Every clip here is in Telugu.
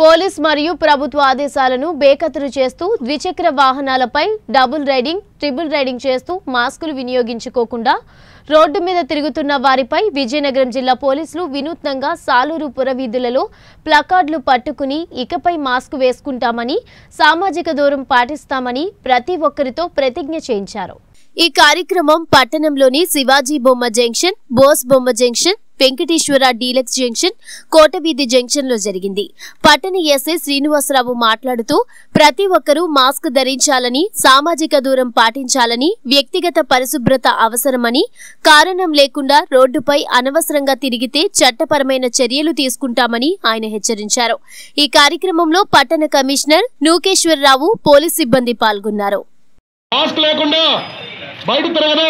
పోలీస్ మరియు ప్రభుత్వ ఆదేశాలను బేఖతురు చేస్తూ ద్విచక్ర వాహనాలపై డబుల్ రైడింగ్ ట్రిపుల్ రైడింగ్ చేస్తూ మాస్కులు వినియోగించుకోకుండా రోడ్డు మీద తిరుగుతున్న వారిపై విజయనగరం జిల్లా పోలీసులు వినూత్నంగా సాలూరు పురవీధులలో ప్లకార్డులు పట్టుకుని ఇకపై మాస్క్ వేసుకుంటామని సామాజిక దూరం పాటిస్తామని ప్రతి ఒక్కరితో ప్రతిజ్ఞ చేయించారు ఈ కార్యక్రమం పట్టణంలోని శివాజీ బొమ్మ junction Bose Bomma junction Venkateswara deluxe junction Kotaveedhi junction లో జరిగింది పట్టణ ఎస్ఐ శ్రీనివాసరావు మాట్లాడుతూ ప్రతి ఒక్కరూ మాస్క్ ధరించాలని సామాజిక దూరం పాటించాలని వ్యక్తిగత పరిశుభ్రత అవసరమని కారణం లేకుండా రోడ్డుపై అనవసరంగా తిరిగితే చట్టపరమైన చర్యలు తీసుకుంటామని ఆయన హెచ్చరించారు ఈ కార్యక్రమంలో పట్టణ కమిషనర్ నూకేశ్వరరావు పోలీస్ సిబ్బంది పాల్గొన్నారు మాస్క్ లేకుండా బయట తిరగదు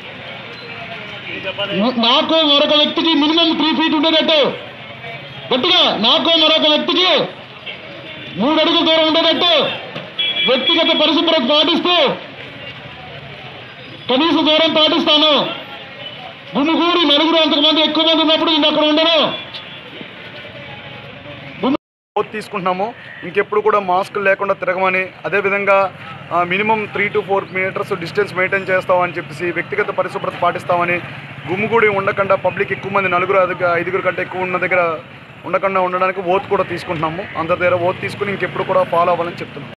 నాకు మరొక వ్యక్తికి మినిమం త్రీ ఫీట్ ఉండేటట్టు గట్టిగా నాకు మరొక వ్యక్తికి మూడు అడుగుల దూరం ఉండేటట్టు వ్యక్తిగత పరిశుభ్రత పాటిస్తూ కనీస దూరం పాటిస్తాను గుమిగూడి నలుగురు అంతకుమంది ఎక్కువ మంది ఉన్నప్పుడు నేను అక్కడ ఉండను ఓత్ తీసుకుంటున్నాము ఇంకెప్పుడు కూడా మాస్కులు లేకుండా తిరగమని అదేవిధంగా ఆ, minimum three to four metres distance maintain చేస్తామని చెప్పేసి వ్యక్తిగత పరిశుభ్రత పాటిస్తామని గుమ్ముగూడి ఉండకుండా పబ్లిక్ ఎక్కువ మంది నలుగురు ఐదుగు- ఐదుగురు కంటే ఎక్కువ ఉన్న దగ్గర ఉండకుండా ఉండడానికి ఓత్ కూడా తీసుకుంటున్నాము అందరి దగ్గర ఓత్ తీసుకుని ఇంకెప్పుడు కూడా ఫాలో అవ్వాలని చెప్తున్నాం